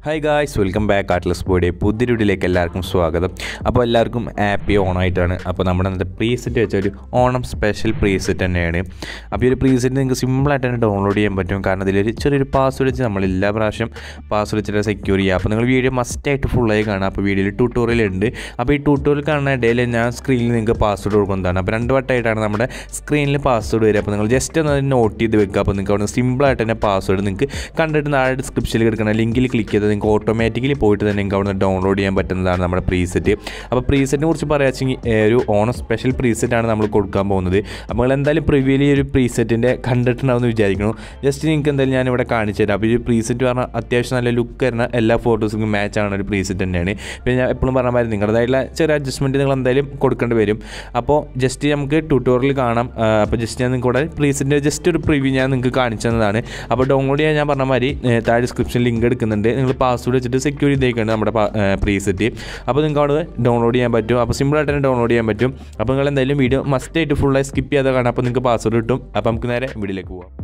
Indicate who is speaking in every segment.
Speaker 1: hi guys welcome back Atlas ബോയുടെ പുതിയ വീഡിയോയിലേക്ക് എല്ലാവർക്കും സ്വാഗതം അപ്പോൾ എല്ലാവർക്കും ഹാപ്പി ഓണമായിട്ടാണ് അപ്പോൾ നമ്മുടെ ഇന്നത്തെ പ്രീസെറ്റ് വെച്ച ഒരു ഓണം സ്പെഷ്യൽ പ്രീസെറ്റ് തന്നെയാണ് അപ്പോൾ ഈ ഒരു പ്രീസെറ്റ് നിങ്ങൾക്ക് സിമ്പിളായിട്ട് തന്നെ ഡൗൺലോഡ് ചെയ്യാൻ പറ്റും കാരണം ഇതിലൊരു ചെറിയൊരു പാസ്വേഡ് വെച്ച് നമ്മൾ എല്ലാ പ്രാവശ്യം പാസ്വേഡ് വെച്ചിട്ട് സെക്യൂർ ചെയ്യുക അപ്പോൾ നിങ്ങൾ വീഡിയോ മസ്റ്റായിട്ട് ഫുള്ളായി കാണുക അപ്പോൾ വീഡിയോയിൽ ട്യൂട്ടോറിയൽ ഉണ്ട് അപ്പോൾ ഈ ട്യൂട്ടോറിയൽ കാണുന്ന ഇടയിൽ ഞാൻ സ്ക്രീനിൽ നിങ്ങൾക്ക് പാസ്വേഡ് കൊടുക്കുന്നതാണ് അപ്പോൾ രണ്ട് വട്ടമായിട്ടാണ് നമ്മുടെ സ്ക്രീനിൽ പാസ്വേഡ് വരിക അപ്പോൾ നിങ്ങൾ ജസ്റ്റ് ഒന്ന് അത് നോട്ട് ചെയ്ത് വെക്കുക അപ്പോൾ നിങ്ങൾക്ക് അവിടെ സിമ്പിളായിട്ട് തന്നെ പാസ്വേഡ് നിങ്ങൾക്ക് കണ്ടിട്ട് നാളെ ഡിസ്ക്രിപ്ഷനിൽ കിടക്കുന്ന ലിങ്കിൽ ക്ലിക്ക് ചെയ്ത് നിങ്ങൾക്ക് ഓട്ടോമാറ്റിക്കലി പോയിട്ട് തന്നെ നിങ്ങൾക്ക് അവിടെ നിന്ന് ഡൗൺലോഡ് ചെയ്യാൻ പറ്റുന്നതാണ് നമ്മുടെ പ്രീസെറ്റ് അപ്പോൾ പ്രീസെറ്റിനെ കുറിച്ച് പറയുകയെങ്കിൽ ഒരു ഓണം സ്പെഷ്യൽ പ്രീസെറ്റാണ് നമ്മൾ കൊടുക്കാൻ പോകുന്നത് അപ്പോൾ നിങ്ങൾ എന്തായാലും പ്രിവ്യൂവിൽ ഈ ഒരു പ്രീസെറ്റിൻ്റെ കണ്ടിട്ടുണ്ടാവുമെന്ന് വിചാരിക്കുന്നു ജസ്റ്റ് നിങ്ങൾക്ക് എന്തായാലും ഞാൻ ഇവിടെ കാണിച്ചു തരാം അപ്പോൾ ഈ പ്രീസെറ്റ് പറഞ്ഞാൽ അത്യാവശ്യം നല്ല ലുക്ക് വരുന്ന എല്ലാ ഫോട്ടോസും മാച്ച് ആവുന്ന ഒരു പ്രീസെറ്റ് തന്നെയാണ് പിന്നെ ഞാൻ എപ്പോഴും പറഞ്ഞ മാതിരി നിങ്ങളുടേതായിട്ടുള്ള ചെറിയ അഡ്ജസ്റ്റ്മെൻറ്റ് നിങ്ങൾ എന്തായാലും കൊടുക്കേണ്ടി വരും അപ്പോൾ ജസ്റ്റ് നമുക്ക് ട്യൂട്ടോറിയൽ കാണാം ആ, അപ്പോൾ ജസ്റ്റ് ഞാൻ നിങ്ങൾക്ക് ഇവിടെ പ്രീസെറ്റിൻ്റെ ജസ്റ്റ് ഒരു പ്രിവ്യൂ ഞാൻ നിങ്ങൾക്ക് കാണിച്ചു തന്നതാണ് അപ്പോൾ ഡൗൺലോഡ് ചെയ്യാൻ ഞാൻ പറഞ്ഞ മാതിരി ഏ, താഴെ ഡിസ്ക്രിപ്ഷൻ ലിങ്ക് എടുക്കുന്നുണ്ട് നിങ്ങൾ പാസ്വേഡ് വെച്ചിട്ട് സെക്യൂർ ചെയ്തേക്കാണ് നമ്മുടെ പ്രീസെറ്റ് അപ്പോൾ നിങ്ങൾക്ക് അവിടെ ഡൗൺലോഡ് ചെയ്യാൻ പറ്റും അപ്പോൾ സിമ്പിളായിട്ട് തന്നെ ഡൗൺലോഡ് ചെയ്യാൻ പറ്റും അപ്പോൾ നിങ്ങൾ എന്തായാലും വീഡിയോ മസ്റ്റായിട്ട് ഫുള്ളായി സ്കിപ്പ് ചെയ്യാതെ കാണാം അപ്പോൾ നിങ്ങൾക്ക് പാസ്വേഡ് കിട്ടും അപ്പോൾ നമുക്ക് നേരെ വീഡിയോയിലേക്ക് പോവാം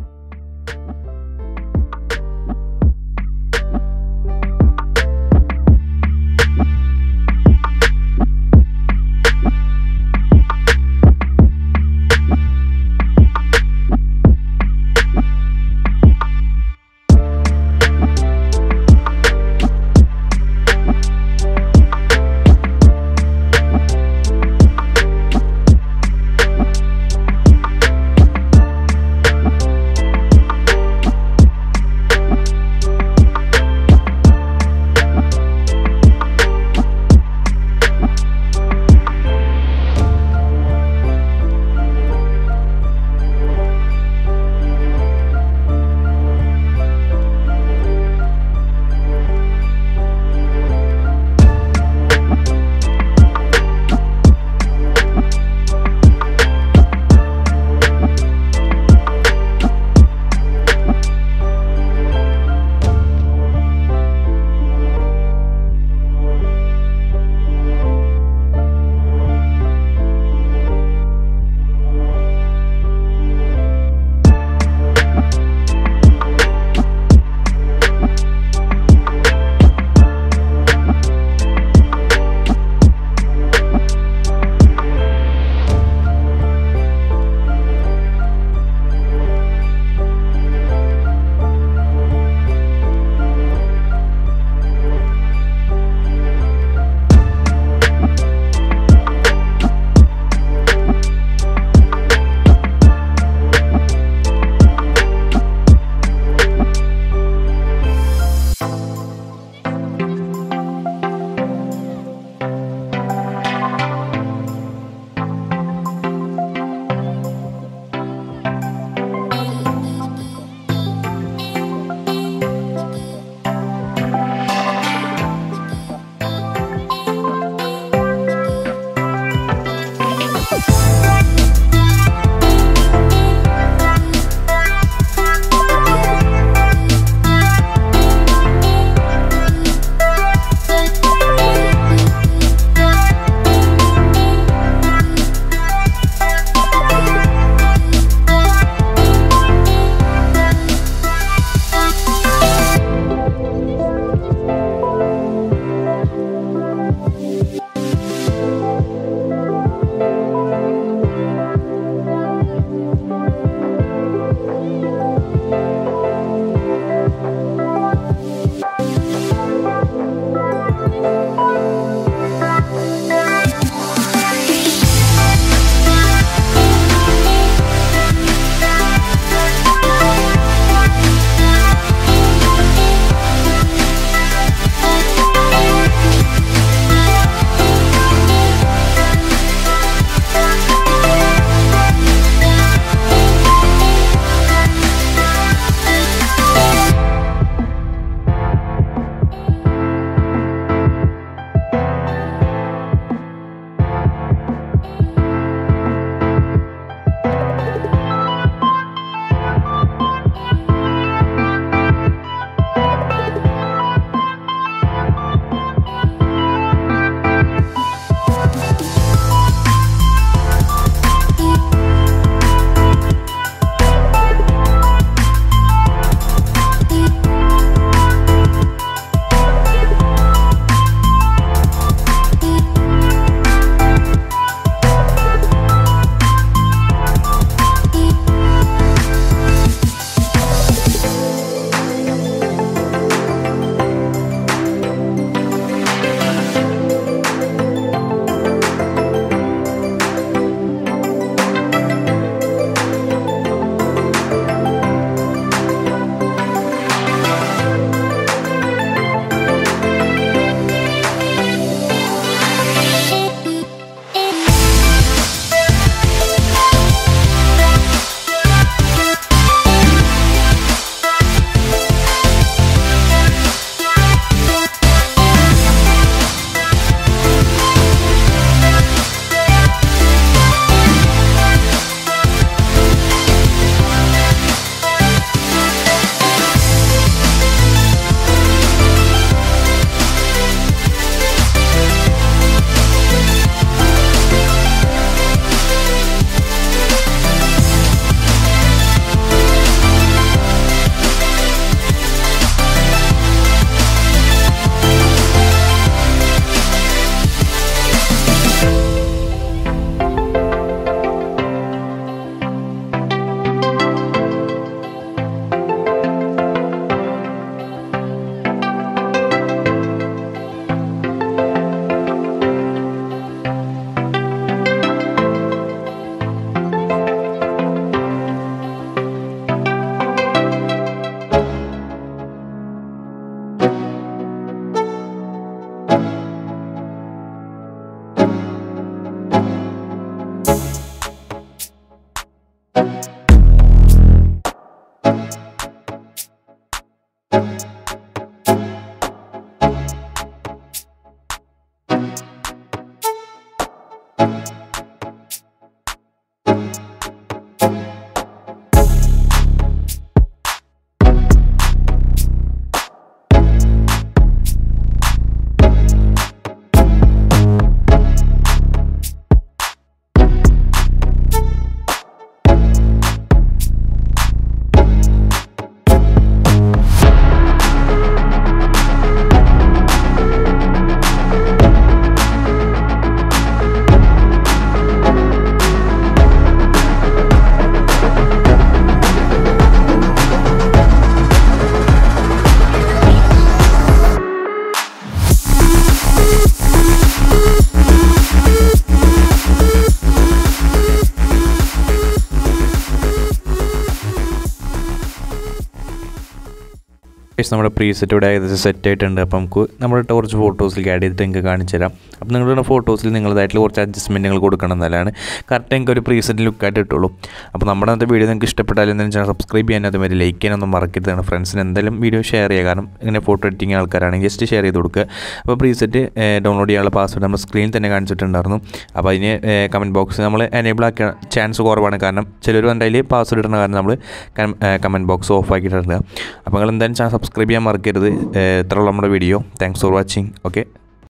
Speaker 1: Guys, നമ്മുടെ പ്രീസെറ്റ് ഇവിടെ ഏകദേശം സെറ്റ് ആയിട്ടുണ്ട് അപ്പോൾ നമുക്ക് നമ്മുടെ കുറച്ച് ഫോട്ടോസിലേക്ക് ആഡ് ചെയ്തിട്ട് നിങ്ങൾക്ക് കാണിച്ചു തരാം അപ്പോൾ നിങ്ങളുടെ ഫോട്ടോസിൽ നിങ്ങളതായിട്ടുള്ള കുറച്ച് അഡ്ജസ്റ്റ്മെൻറ്റുകൾ കൊടുക്കണം എന്നാലാണ് കറക്റ്റ് നിങ്ങൾക്ക് ഒരു പ്രീസെറ്റ് ലുക്കായിട്ട് കിട്ടുള്ളൂ അപ്പോൾ നമ്മുടെ അന്നത്തെ വീഡിയോ നിങ്ങൾക്ക് ഇഷ്ടപ്പെട്ടാലും എന്തായാലും ചാനൽ സബ്സ്ക്രൈബ് ചെയ്യാൻ അതുമാതിരി ലൈക്ക് ചെയ്യാനൊന്നും മറക്കരുതാണ് ഫ്രണ്ട്സിന് എന്തായാലും വീഡിയോ ഷെയർ ചെയ്യുക കാരണം ഇങ്ങനെ ഫോട്ടോ എഡിറ്റിംഗ് ആൾക്കാരാണെങ്കിൽ ജസ്റ്റ് ഷെയർ ചെയ്ത് കൊടുക്കുക അപ്പോൾ പ്രീസെറ്റ് ഡൗൺലോഡ് ചെയ്യാനുള്ള പാസ്വേഡ് നമ്മൾ സ്ക്രീനിൽ തന്നെ കാണിച്ചിട്ടുണ്ടായിരുന്നു അപ്പോൾ അതിന് കമൻറ്റ് ബോക്സ് നമ്മൾ എനേബിൾ ആക്കിയ ചാൻസ് കുറവാണ് കാരണം ചിലർ എന്തായാലും പാസ്വേഡ് ഇടുന്ന കാരണം നമ്മൾ കമൻറ്റ് ബോക്സ് ഓഫ് ആക്കിയിട്ടുണ്ട് അപ്പോൾ നിങ്ങൾ എന്തായാലും ചാനൽ സബ്സ്ക്രൈബ് ചെയ്യാൻ മറക്കരുത് ഇത്രയുള്ള നമ്മുടെ video thanks for watching okay